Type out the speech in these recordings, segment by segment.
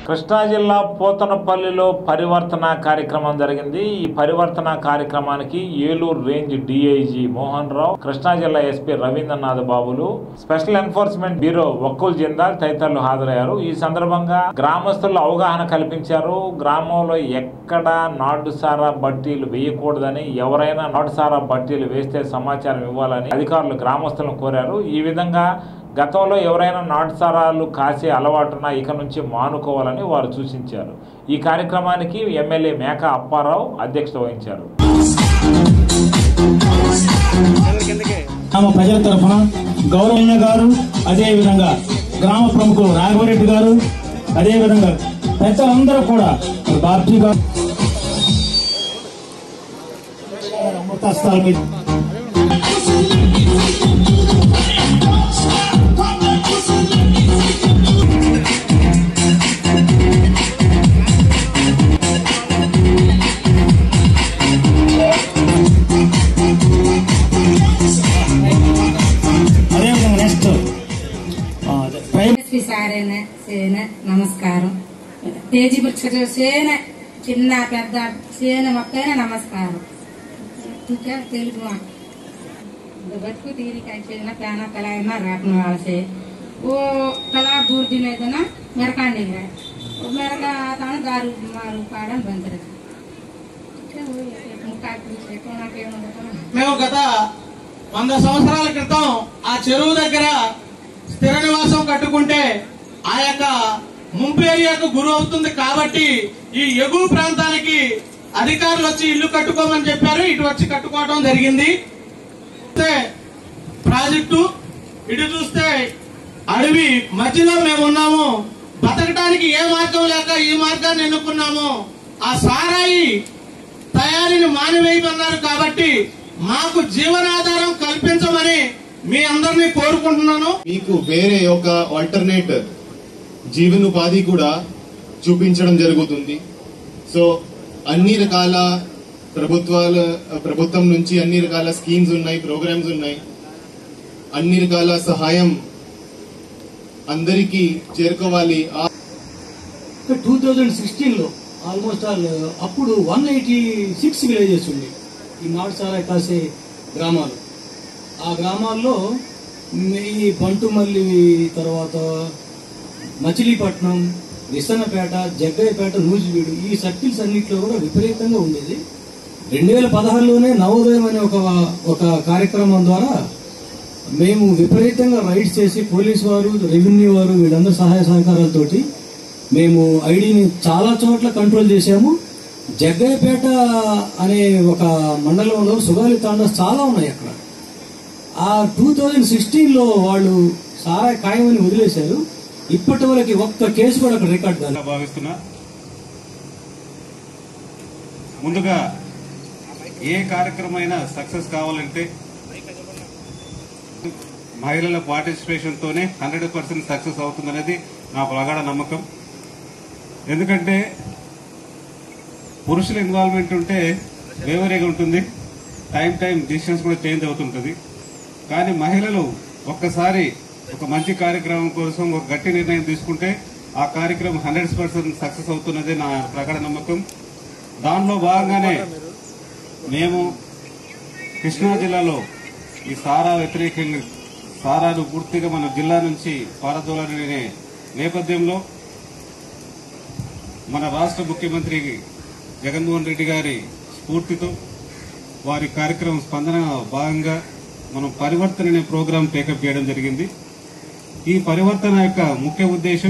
కృష్ణా జిల్లా పోతనపల్లిలో పరివర్తన కార్యక్రమం జరిగింది ఈ పరివర్తన కార్యక్రమానికి ఏలూరు రేంజ్ డిఐజీ మోహన్ రావు కృష్ణా జిల్లా ఎస్పీ రవీంద్రనాథ్ బాబులు special enforcement bureau Vakul Jindal తదితరులు హాజరయ్యారు ఈ సందర్భంగా గ్రామస్తులు అవగాహన కల్పించారు గ్రామంలో ఎక్కడ నాటుసారా బట్టీలు వేయకూడదని ఎవరైనా నాటుసారా బట్టీలు వేస్తే సమాచారం ఇవ్వాలని అధికారులు గ్రామస్తులను కోరారు ఈ విధంగా గతంలో ఎవరైనా నాటుసారాలు కాసే అలవాటున ఇక నుంచి మానుకోవాలని వారు సూచించారు ఈ కార్యక్రమానికి ఎమ్మెల్యే మేక అప్పారావు అధ్యక్షత వహించారు గ్రామ ప్రజల తరఫున గౌరవయ్య గారు అదే విధంగా గ్రామ ప్రముఖులు రాఘవరెడ్డి గారు అదే విధంగా పెద్దలందరూ కూడా బాబ్జీ గారు అమృతస్థాల మీద అదే విధంగా నెక్స్ట్ ప్రైమ్ ఎస్పీ సారేన సేన నమస్కారం తేజీ వృక్ష సేన చిన్న పెద్ద సేన మొక్కైన నమస్కారం ఇంకా తెలుగు మాట బతుకు తీరిక చేసిన పేన పెలాగిన రేపన వాళ్ళసే ఓ పెలా దూर दिन అయితే ना मेरा कांडे गया वो मेरा का आता ना दारू मारू पाड़न बंद रहा मुका पूछे कोना के మేము గత వంద సంవత్సరాల క్రితం ఆ చెరువు దగ్గర స్థిర నివాసం కట్టుకుంటే ఆ యొక్క ముంపు ఏరియాకు గురి అవుతుంది కాబట్టి ఈ ఎగువ ప్రాంతానికి అధికారులు వచ్చి ఇల్లు కట్టుకోమని చెప్పారు ఇటు వచ్చి కట్టుకోవడం జరిగింది చూస్తే ప్రాజెక్టు ఇటు చూస్తే అడవి మధ్యలో మేము ఉన్నాము బతకడానికి ఏ మార్గం లేక ఈ మార్గాన్ని ఎన్నుకున్నాము ఆ సారాయి తయారీని మానివేయమన్నారు కాబట్టి మాకు జీవనాధారం కల్పించమని మీ అందరినీ కోరుకుంటున్నాను మీకు వేరే ఒక ఆల్టర్నేట్ జీవనోపాధి కూడా చూపించడం జరుగుతుంది సో అన్ని రకాల ప్రభుత్వాల ప్రభుత్వం నుంచి అన్ని రకాల స్కీమ్స్ ఉన్నాయి ప్రోగ్రామ్స్ ఉన్నాయి అన్ని రకాల సహాయం అందరికీ చేరుకోవాలి ఆ టూ థౌజండ్ సిక్స్టీన్లో ఆల్మోస్ట్ ఆల్ అప్పుడు వన్ ఎయిటీ సిక్స్ విలేజెస్ ఉంది ఈ నాటుసారా కాసే గ్రామాలు ఆ గ్రామాల్లో ఈ బంటుమల్లి తర్వాత మచిలీపట్నం విసన్నపేట జగ్గయ్యపేట నూజివీడు ఈ సర్కిల్స్ అన్నింటిలో కూడా విపరీతంగా ఉండేది రెండు వేల పదహారులోనే నవోదయం అనే ఒక ఒక కార్యక్రమం ద్వారా మేము విపరీతంగా రైడ్స్ చేసి పోలీస్ వారు రెవెన్యూ వారు వీళ్ళందరూ సహాయ సహకారాలతోటి మేము ఐడిని చాలా చోట్ల కంట్రోల్ చేశాము జగ్గయ్యపేట అనే ఒక మండలంలో సుగాలి తాండాస్ చాలా ఉన్నాయి అక్కడ ఆ టూ థౌజండ్ సిక్స్టీన్లో వాళ్ళు సారా ఖాయమని వదిలేశారు ఇప్పటి వరకు ఒక్క కేసు కూడా అక్కడ రికార్డ్ కాలేదు గా భావిస్తున్నా ముందుగా ఏ కార్యక్రమం అయినా సక్సెస్ కావాలంటే మహిళల పార్టిసిపేషన్ తోనే హండ్రెడ్ పర్సెంట్ సక్సెస్ అవుతుందనేది నా ప్రగాఢ నమ్మకం ఎందుకంటే పురుషుల ఇన్వాల్వ్మెంట్ ఉంటే వేవరేగా ఉంటుంది టైం టైం డిసిషన్స్ కూడా చేంజ్ అవుతుంటుంది కానీ మహిళలు ఒక్కసారి ఒక మంచి కార్యక్రమం కోసం ఒక గట్టి నిర్ణయం తీసుకుంటే ఆ కార్యక్రమం హండ్రెడ్ పర్సెంట్ సక్సెస్ అవుతున్నదే నా ప్రగాఢ నమ్మకం దానిలో భాగంగానే మేము కృష్ణా జిల్లాలో ఈ సారా వ్యతిరేకంగా సారాను పూర్తిగా మన జిల్లా నుంచి పారదోలనే నేపథ్యంలో మన రాష్ట్ర ముఖ్యమంత్రి జగన్మోహన్ రెడ్డి గారి స్ఫూర్తితో వారి కార్యక్రమం స్పందన భాగంగా మనం పరివర్తన అనే ప్రోగ్రాం టేకప్ చేయడం జరిగింది ఈ పరివర్తన యొక్క ముఖ్య ఉద్దేశం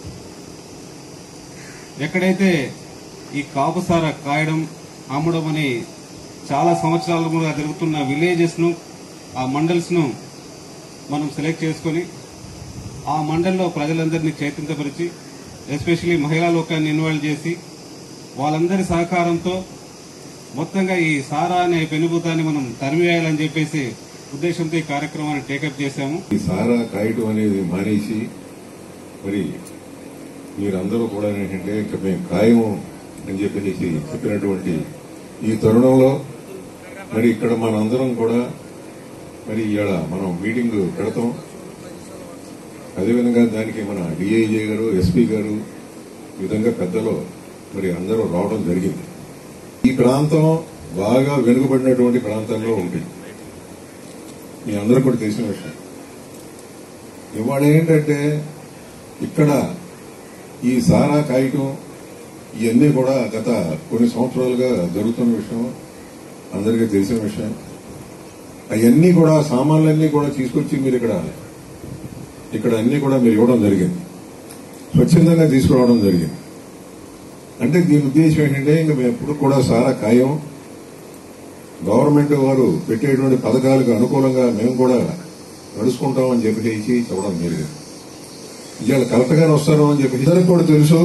ఎక్కడైతే ఈ కాపుసార కాయడం అమ్మడం అని చాలా సంవత్సరాలు కూడా జరుగుతున్న విలేజెస్ ను ఆ మండల్స్ ను మనం సెలెక్ట్ చేసుకొని ఆ మండల్లో ప్రజలందరినీ చైతన్యపరిచి ఎస్పెషలీ మహిళా లోకాన్ని ఇన్వాల్వ్ చేసి వాళ్ళందరి సహకారంతో మొత్తంగా ఈ సారా అనే పెనుభూతాన్ని మనం తరిమివేయాలని చెప్పేసి ఉద్దేశంతో ఈ కార్యక్రమాన్ని టేకప్ చేశాము ఈ సారా కాయటం అనేది మానేసి మరి మీరందరూ కూడా ఏంటంటే ఇక మేము ఖాయం అని చెప్పేసి చెప్పినటువంటి ఈ తరుణంలో మరి ఇక్కడ మనందరం కూడా మరి ఇవాళ మనం మీటింగ్ పెడతాం అదేవిధంగా దానికి మన డిఐజీ గారు ఎస్పీ గారు విధంగా పెద్దలు మరి అందరూ రావడం జరిగింది ఈ ప్రాంతం బాగా వెనుకబడినటువంటి ప్రాంతాల్లో ఒకటి మీ అందరూ కూడా తెలిసిన విషయం ఇవాళ ఏంటంటే ఇక్కడ ఈ సారా కాయటం ఇవన్నీ కూడా గత కొన్ని సంవత్సరాలుగా జరుగుతున్న విషయం అందరికీ తెలిసిన విషయం అవన్నీ కూడా సామాన్లన్నీ కూడా తీసుకొచ్చి మీరు ఇక్కడ ఇక్కడ అన్ని కూడా మీరు ఇవ్వడం జరిగింది స్వచ్ఛందంగా తీసుకురావడం జరిగింది అంటే దీని ఉద్దేశం ఏంటంటే ఇంకా మేము ఎప్పుడు కూడా సారా ఖాయం గవర్నమెంట్ వారు పెట్టేటువంటి పథకాలకు అనుకూలంగా మేము కూడా నడుచుకుంటామని చెప్పేసి చెప్పడం జరిగింది ఇవాళ కరెక్ట్ గానే వస్తారు అని చెప్పి ఇద్దరికి కూడా తెలుసు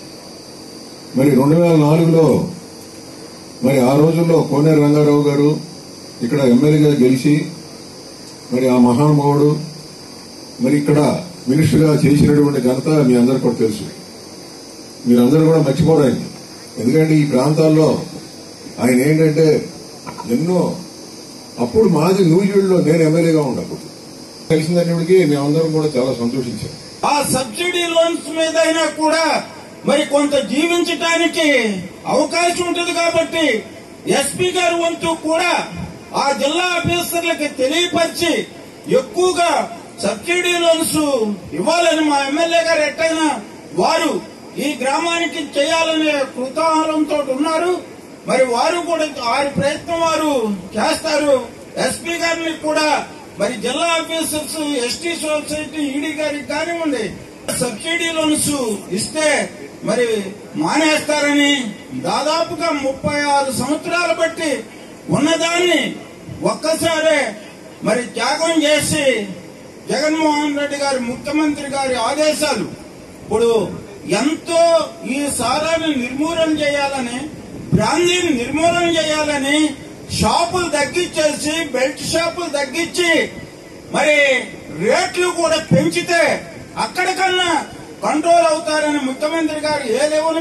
మరి రెండు వేల నాలుగులో మరి ఆ రోజుల్లో కోనేరు రంగారావు గారు ఇక్కడ ఎమ్మెల్యేగా గెలిచి మరి ఆ మహానుభావుడు మరి ఇక్కడ మినిస్టర్గా చేసినటువంటి ఘనత మీ అందరికీ కూడా తెలుసు మీరందరూ కూడా మర్చిపోరు ఆయన ఎందుకంటే ఈ ప్రాంతాల్లో ఆయన ఏంటంటే ఎన్నో అప్పుడు మాది నూజివీడులో నేను ఎమ్మెల్యేగా ఉన్నప్పుడు కలిసిందనేటికి మేమందరం కూడా చాలా సంతోషించాం ఆ సబ్సిడీ లోన్స్ మీద అయినా కూడా మరి కొంత జీవించటానికి అవకాశం ఉంటుంది కాబట్టి ఎస్పీ గారి వంతు కూడా ఆ జిల్లా ఆఫీసర్లకి తెలియపరిచి ఎక్కువగా సబ్సిడీ లోన్స్ ఇవ్వాలని మా ఎమ్మెల్యే గారు ఎట్టయినా వారు ఈ గ్రామానికి చేయాలనే కృతాహారంతో ఉన్నారు మరి వారు కూడా వారి ప్రయత్నం వారు చేస్తారు ఎస్పీ గారిని కూడా మరి జిల్లా ఆఫీసర్స్ ఎస్టీ సొసైటీ ఈడీ గారికి కానివ్వండి సబ్సిడీ లోన్స్ ఇస్తే మరి మానేస్తారని దాదాపుగా ముప్పై ఆరు సంవత్సరాలు బట్టి ఉన్నదాన్ని ఒక్కసారే మరి త్యాగం చేసి జగన్మోహన్ రెడ్డి గారి ముఖ్యమంత్రి గారి ఆదేశాలు ఇప్పుడు ఎంతో ఈ సారాన్ని నిర్మూలన చేయాలని బ్రాందీని నిర్మూలన చేయాలని షాపులు తగ్గించేసి బెల్ట్ షాపులు తగ్గించి మరి రేట్లు కూడా పెంచితే అక్కడికన్నా కంట్రోల్ అవుతారని ముఖ్యమంత్రి గారు ఏ లెవెల్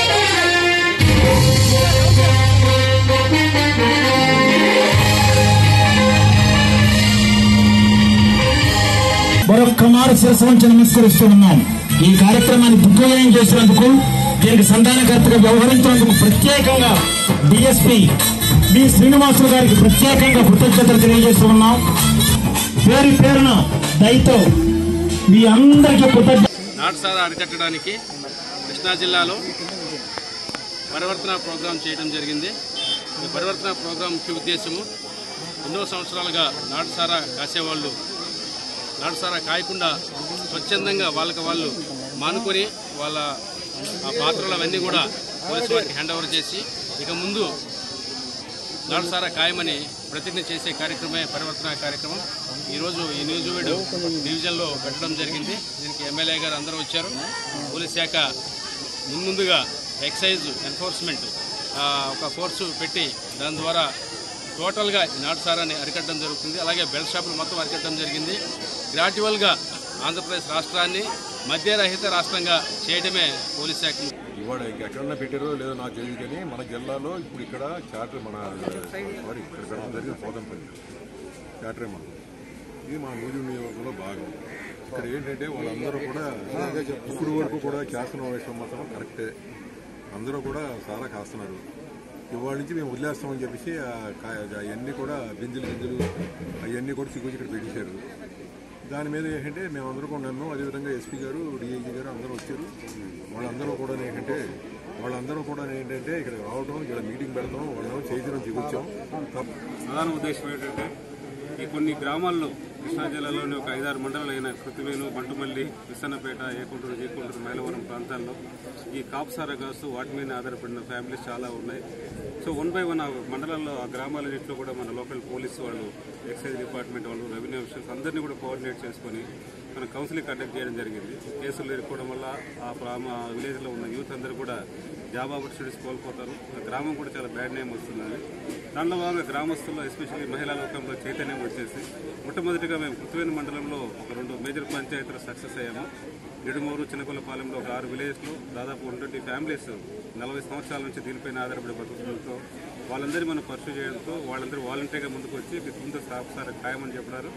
మరొక్క మారు శిరస్సు వంచి నమస్కరిస్తూ ఉన్నాం ఈ కార్యక్రమాన్ని దిగ్విజయం చేసినందుకు దీనికి సంధానకర్తగా వ్యవహరించినందుకు ప్రత్యేకంగా డిఎస్పి బి శ్రీనివాసులు గారికి ప్రత్యేకంగా కృతజ్ఞతలు తెలియజేస్తూ ఉన్నాం పేరు పేరున దయతో మీ అందరికీ కృతజ్ఞత నాటుసారా అరికట్టడానికి కృష్ణా జిల్లాలో పరివర్తన ప్రోగ్రాం చేయడం జరిగింది ఈ పరివర్తన ప్రోగ్రాం ముఖ్య ఉద్దేశము ఎన్నో సంవత్సరాలుగా నాటుసారా కాసేవాళ్ళు నాటుసారా కాయకుండా స్వచ్ఛందంగా వాళ్ళకి వాళ్ళు మానుకొని వాళ్ళ ఆ పాత్రలు అవన్నీ కూడా పోలీసు వారికి హ్యాండ్ ఓవర్ చేసి ఇక ముందు నాటుసారా ఖాయమని ప్రతిజ్ఞ చేసే కార్యక్రమే పరివర్తన కార్యక్రమం ఈరోజు ఈ న్యూజివీడు డివిజన్లో పెట్టడం జరిగింది దీనికి ఎమ్మెల్యే గారు అందరూ వచ్చారు పోలీస్ శాఖ మున్ముందుగా ఎక్సైజ్ ఎన్ఫోర్స్మెంట్ ఆ, ఒక ఫోర్సు పెట్టి దాని ద్వారా టోటల్గా ఈ నాటుసారాన్ని అరికట్టడం జరుగుతుంది అలాగే బెల్ట్ షాపులు మొత్తం అరికట్టడం జరిగింది గ్రాడ్యువల్గా ఆంధ్రప్రదేశ్ రాష్ట్రాన్ని మద్యరహిత రాష్ట్రంగా చేయడమే పోలీస్ శాఖ ఇవాళ ఎక్కడన్నా పెట్టారో లేదో నాకు తెలియదు కానీ మన జిల్లాలో ఇప్పుడు ఇక్కడ చాటర్ మన సారీ ఇక్కడ పెట్టడం జరిగింది పోదంపల్లి చాటరే మన ఇది మన నూజు నియోజకవర్గంలో భాగం ఇక్కడ ఏంటంటే వాళ్ళందరూ కూడా ఇప్పుడు వరకు కూడా చేస్తున్న విషయం మాత్రం కరెక్టే అందరూ కూడా సారా కాస్తున్నారు ఇవాళ నుంచి మేము వదిలేస్తామని చెప్పేసి అవన్నీ కూడా బింజులు గింజలు అవన్నీ కూడా చిక్కుచి ఇక్కడ పెట్టేశారు దాని మీద ఏంటంటే మేమందరూ కూడా ఉన్నాము అదేవిధంగా ఎస్పీ గారు డిఐజీ గారు అందరూ వచ్చారు వాళ్ళందరూ కూడా ఏంటంటే వాళ్ళందరూ కూడా ఏంటంటే ఇక్కడ రావడం ఇక్కడ మీటింగ్ పెడతాం వాళ్ళని చేయించడం దిగొచ్చాం తప్ప- ప్రధాన ఉద్దేశం ఏంటంటే ఈ కొన్ని గ్రామాల్లో కృష్ణా జిల్లాలోని ఒక ఐదారు మండలాలైన కృతివేణు బంటుమల్లి విసన్నపేట ఏకుంటూరు జీకుంటూరు మైలవరం ప్రాంతాల్లో ఈ కాపుసారా కాస్తూ వాటి మీద ఆధారపడిన ఫ్యామిలీస్ చాలా ఉన్నాయి సో వన్ బై వన్ ఆ మండలాల్లో ఆ గ్రామాలన్నింటిలో కూడా మన లోకల్ పోలీసు వాళ్ళు ఎక్సైజ్ డిపార్ట్మెంట్ వాళ్ళు రెవెన్యూ ఆఫీసర్స్ అందరినీ కూడా కోఆర్డినేట్ చేసుకొని మన కౌన్సిలింగ్ కండక్ట్ చేయడం జరిగింది కేసులు ఎదుర్కోవడం వల్ల ఆ గ్రామ విలేజ్లో ఉన్న యూత్ అందరూ కూడా జాబ్ ఆపర్చునిటీస్ కోల్పోతారు ఆ గ్రామం కూడా చాలా బ్యాడ్ నేమ్ వస్తుందని దానిలో భాగంగా గ్రామస్తుల్లో ఎస్పెషల్లీ మహిళా లోకంలో చైతన్యం వచ్చేసి మొట్టమొదటిగా మేము కృత్వేని మండలంలో ఒక రెండు మేజర్ పంచాయతీలు సక్సెస్ అయ్యాము నిడుమూరు చిన్నకొల్లపాలెంలో ఒక ఆరు విలేజ్లో దాదాపు వన్ ట్వంటీ ఫ్యామిలీస్ నలభై సంవత్సరాల నుంచి దీనిపైన ఆధారపడి బతుకుతుండటంతో వాళ్ళందరినీ మనం పర్సూ చేయడంతో వాళ్ళందరూ వాలంటరీగా ముందుకు వచ్చి మీకు ముందు సార్ ఖాయమని చెప్పారు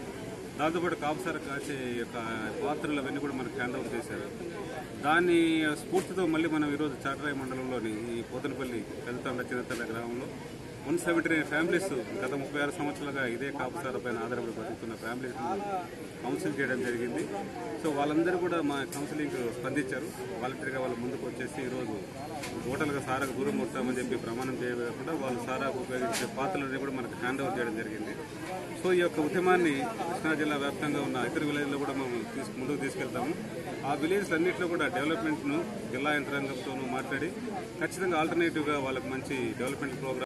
దాంతోపాటు కాపుసార కాచే యొక్క పాత్రలు అవన్నీ కూడా మనకు హ్యాండ్ ఓవర్ చేశారు దాని స్ఫూర్తితో మళ్ళీ మనం ఈరోజు చాటరాయి మండలంలోని ఈ పోతనపల్లి పెద్దతండ చిన్నతండ గ్రామంలో వన్ సెవెంటీ నైన్ ఫ్యామిలీస్ గత ముప్పై ఆరు సంవత్సరాలుగా ఇదే కాపుసార పైన ఆధారపడి బతుకుతున్న ఫ్యామిలీస్ కౌన్సిల్ చేయడం జరిగింది సో వాళ్ళందరూ కూడా మా కౌన్సిలింగ్ స్పందించారు వాలంటీర్గా వాళ్ళు ముందుకు వచ్చేసి ఈరోజు టోటల్గా సారాకు దూరం వస్తామని చెప్పి ప్రమాణం చేయకుండా వాళ్ళు సారాకు ఉపయోగించే పాత్రలని కూడా మనకు హ్యాండ్ ఓవర్ చేయడం జరిగింది సో ఈ యొక్క ఉద్యమాన్ని కృష్ణా జిల్లా వ్యాప్తంగా ఉన్న ఇతర విలేజ్లో కూడా మనం తీసుకు ముందుకు తీసుకెళ్తాము ఆ విలేజ్స్ అన్నింటిలో కూడా డెవలప్మెంట్ను జిల్లా యంత్రాంగంతోనూ మాట్లాడి ఖచ్చితంగా ఆల్టర్నేటివ్గా వాళ్ళకి మంచి డెవలప్మెంట్ ప్రోగ్రామ్